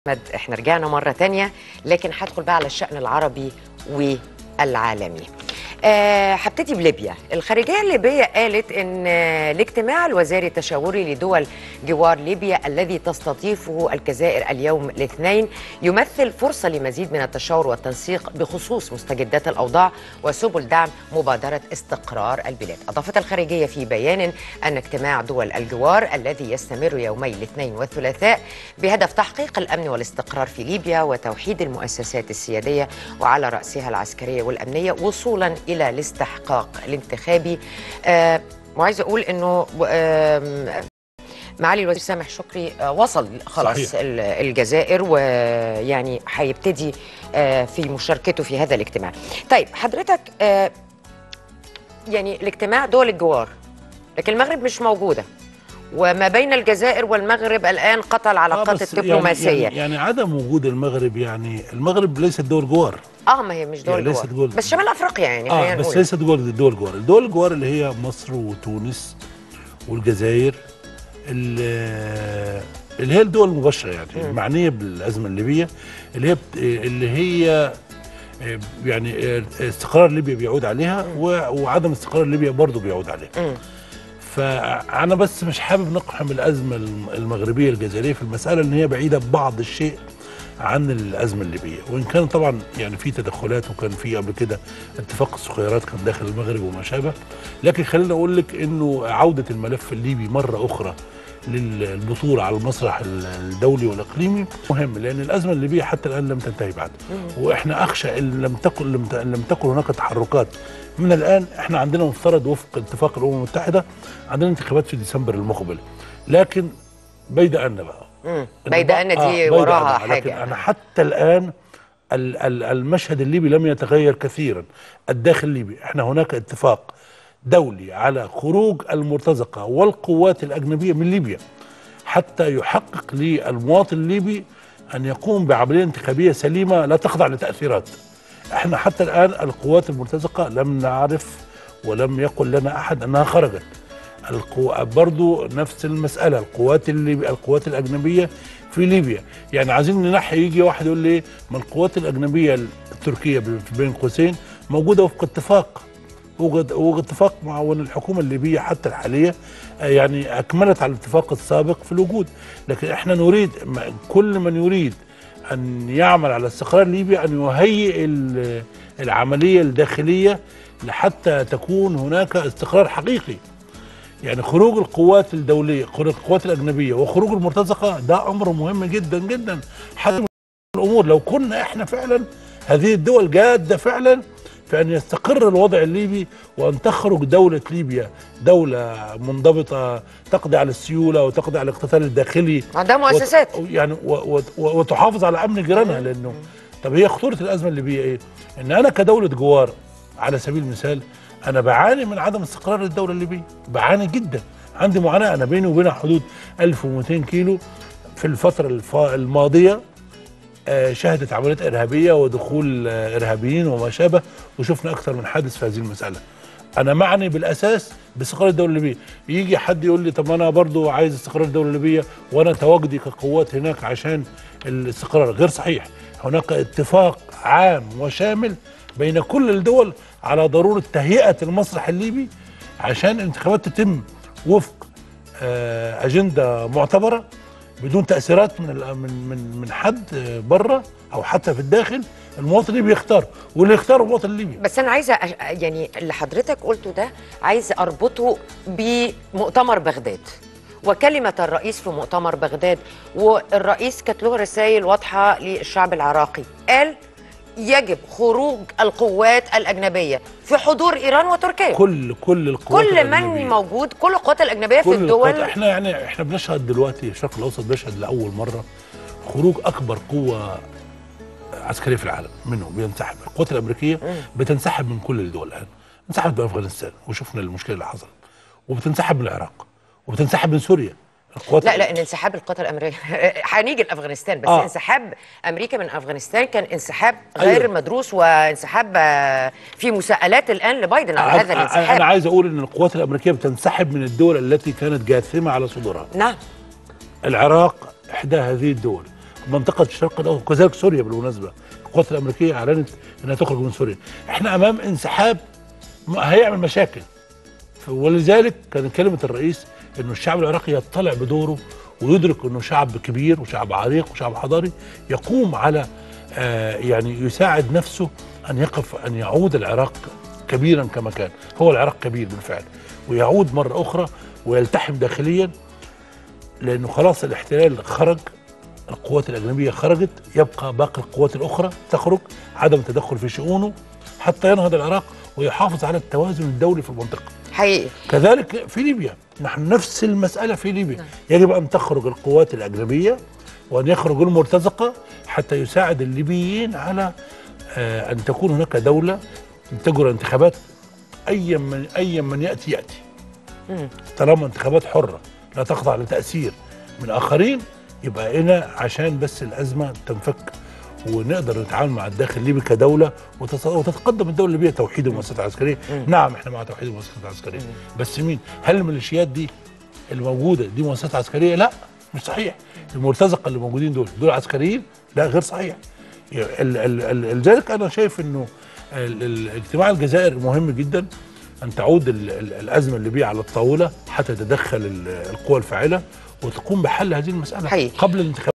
احمد احنا رجعنا مرة تانية لكن هدخل بقى على الشأن العربي والعالمي آه، هبتدي بليبيا الخارجية الليبية قالت ان آه، الاجتماع الوزاري التشاوري لدول جوار ليبيا الذي تستضيفه الجزائر اليوم الاثنين يمثل فرصة لمزيد من التشاور والتنسيق بخصوص مستجدات الأوضاع وسبل دعم مبادرة استقرار البلاد أضافت الخارجية في بيان أن اجتماع دول الجوار الذي يستمر يومي الاثنين والثلاثاء بهدف تحقيق الأمن والاستقرار في ليبيا وتوحيد المؤسسات السيادية وعلى رأسها العسكرية والأمنية وصولا إلى الاستحقاق الانتخابي آه وعايزة أقول أنه آم، معالي الوزير سامح شكري آه، وصل خلاص صحيح. ال- الجزائر ويعني هيبتدي آه، في مشاركته في هذا الاجتماع طيب حضرتك آه، يعني الاجتماع دول الجوار لكن المغرب مش موجودة وما بين الجزائر والمغرب الآن قطع العلاقات بس الدبلوماسية يعني, يعني عدم وجود المغرب يعني المغرب ليست دول جوار اه ما هي مش دول يعني ليست جوار دول- بس شمال افريقيا يعني خلينا اه بس نقول ليست دول دول جوار الدول الجوار اللي هي مصر وتونس والجزائر ال- اللي هي الدول المباشره يعني المعنيه بالازمه الليبيه اللي هي بت- اللي هي آه، يعني آه، استقرار ليبيا بيعود عليها و- وعدم استقرار ليبيا برضه بيعود عليها مم. فانا بس مش حابب نقحم الازمه الم- المغربيه الجزائريه في المساله ان هي بعيده ببعض الشيء عن الازمه الليبيه وان كان طبعا يعني في تدخلات وكان في قبل كده اتفاق السخيرات كان داخل المغرب وما شابه لكن خليني اقول لك انه عوده الملف الليبي مره اخرى للبطوله على المسرح ال- الدولي والاقليمي مهم لان الازمه الليبيه حتى الان لم تنتهي بعد واحنا اخشى ان لم تكن لم ت- لم تكن هناك تحركات من الان احنا عندنا مفترض وفق اتفاق الامم المتحده عندنا انتخابات في ديسمبر المقبل لكن بيد ان بقى مم. إن بيد بقى- ان دي آه، بيد وراها أن. لكن حاجه انا حتى الان ال- ال- المشهد الليبي لم يتغير كثيرا الداخل الليبي احنا هناك اتفاق دولي على خروج المرتزقه والقوات الاجنبيه من ليبيا حتى يحقق للمواطن الليبي ان يقوم بعمليه انتخابيه سليمه لا تخضع لتاثيرات احنا حتى الان القوات المرتزقه لم نعرف ولم يقل لنا احد انها خرجت القو... برضو نفس المسألة القوات الليبي... القوات الأجنبية في ليبيا يعني عايزين ننحي يجي واحد يقول لي ما القوات الأجنبية التركية ب- بين قوسين موجودة وفق اتفاق وجد وجد اتفاق مع وان الحكومه الليبيه حتى الحاليه آه، يعني اكملت على الاتفاق السابق في الوجود لكن احنا نريد ما- كل من يريد ان يعمل على استقرار ليبيا ان يهيئ ال- العمليه الداخليه لحتى تكون هناك استقرار حقيقي يعني خروج القوات الدوليه خروج القوات الاجنبيه وخروج المرتزقه ده امر مهم جدا جدا حسم الامور لو كنا احنا فعلا هذه الدول جاده فعلا في ان يستقر الوضع الليبي وان تخرج دوله ليبيا دوله منضبطه تقضي على السيوله وتقضي على الاقتتال الداخلي عندها مؤسسات وت... يعني و... و... و... وتحافظ على امن جيرانها لانه طب هي خطوره الازمه الليبيه ايه؟ ان انا كدوله جوار على سبيل المثال انا بعاني من عدم استقرار الدوله الليبيه بعاني جدا عندي معاناه انا بيني وبينها حدود 1200 كيلو في الفتره الف... الماضيه آه، شهدت عمليات ارهابيه ودخول آه، ارهابيين وما شابه وشفنا اكثر من حادث في هذه المساله. انا معني بالاساس باستقرار الدوله الليبيه، يجي حد يقول لي طب انا برضو عايز استقرار الدوله الليبيه وانا تواجدي كقوات هناك عشان الاستقرار غير صحيح، هناك اتفاق عام وشامل بين كل الدول على ضروره تهيئه المسرح الليبي عشان الانتخابات تتم وفق آه، اجنده معتبره بدون تاثيرات من ال- من من من حد بره او حتى في الداخل المواطن الليبي يختار واللي يختاره المواطن الليبي بس انا عايزه أش- يعني اللي حضرتك قلته ده عايزه اربطه بمؤتمر بغداد وكلمة الرئيس في مؤتمر بغداد والرئيس كانت له رسائل واضحة للشعب العراقي قال يجب خروج القوات الأجنبية في حضور إيران وتركيا كل كل القوات كل من الأجنبية. موجود كل القوات الأجنبية في كل القوات الدول احنا يعني احنا بنشهد دلوقتي الشرق الاوسط بيشهد لاول مره خروج اكبر قوه عسكريه في العالم منه بينسحب القوات الامريكيه بتنسحب من كل الدول الان انسحبت من افغانستان وشفنا المشكله اللي حصلت وبتنسحب من العراق وبتنسحب من سوريا القوات لا لا ان انسحاب القوات الامريكيه هنيجي لافغانستان بس آه. آه. انسحاب امريكا من افغانستان كان انسحاب غير أيوة. مدروس وانسحاب آه، في مساءلات الان لبايدن على هذا انا الانسحاب عايز اقول ان القوات الامريكيه بتنسحب من الدول التي كانت جاثمه على صدورها نعم العراق احدى هذه الدول منطقه الشرق الاوسط وكذلك سوريا بالمناسبه القوات الامريكيه اعلنت انها تخرج من سوريا احنا امام انسحاب م- هيعمل مشاكل ف- ولذلك كان كلمه الرئيس انه الشعب العراقي يطلع بدوره ويدرك انه شعب كبير وشعب عريق وشعب حضاري يقوم على آه يعني يساعد نفسه ان يقف ان يعود العراق كبيرا كما كان هو العراق كبير بالفعل ويعود مره اخرى ويلتحم داخليا لانه خلاص الاحتلال خرج القوات الاجنبيه خرجت يبقى باقي القوات الاخرى تخرج عدم التدخل في شؤونه حتى ينهض العراق ويحافظ على التوازن الدولي في المنطقه حقيقي كذلك في ليبيا نحن نفس المسألة في ليبيا يجب أن تخرج القوات الأجنبية وأن يخرج المرتزقة حتى يساعد الليبيين على آه أن تكون هناك دولة تجرى انتخابات أي من أي من يأتي يأتي طالما انتخابات حرة لا تخضع لتأثير من آخرين يبقى هنا عشان بس الأزمة تنفك ونقدر نتعامل مع الداخل الليبي كدوله وتص- وتتقدم الدوله الليبيه توحيد المؤسسات العسكريه نعم احنا مع توحيد المؤسسات العسكريه بس مين هل الميليشيات دي الموجوده دي مؤسسات عسكريه لا مش صحيح المرتزقه اللي موجودين دول دول عسكريين لا غير صحيح ال- ال- ال- لذلك انا شايف انه ال- ال- اجتماع الجزائر مهم جدا ان تعود ال- ال- الازمه الليبيه على الطاوله حتى تتدخل ال- القوى الفاعله وتقوم بحل هذه المساله حقيقي. قبل الانتخابات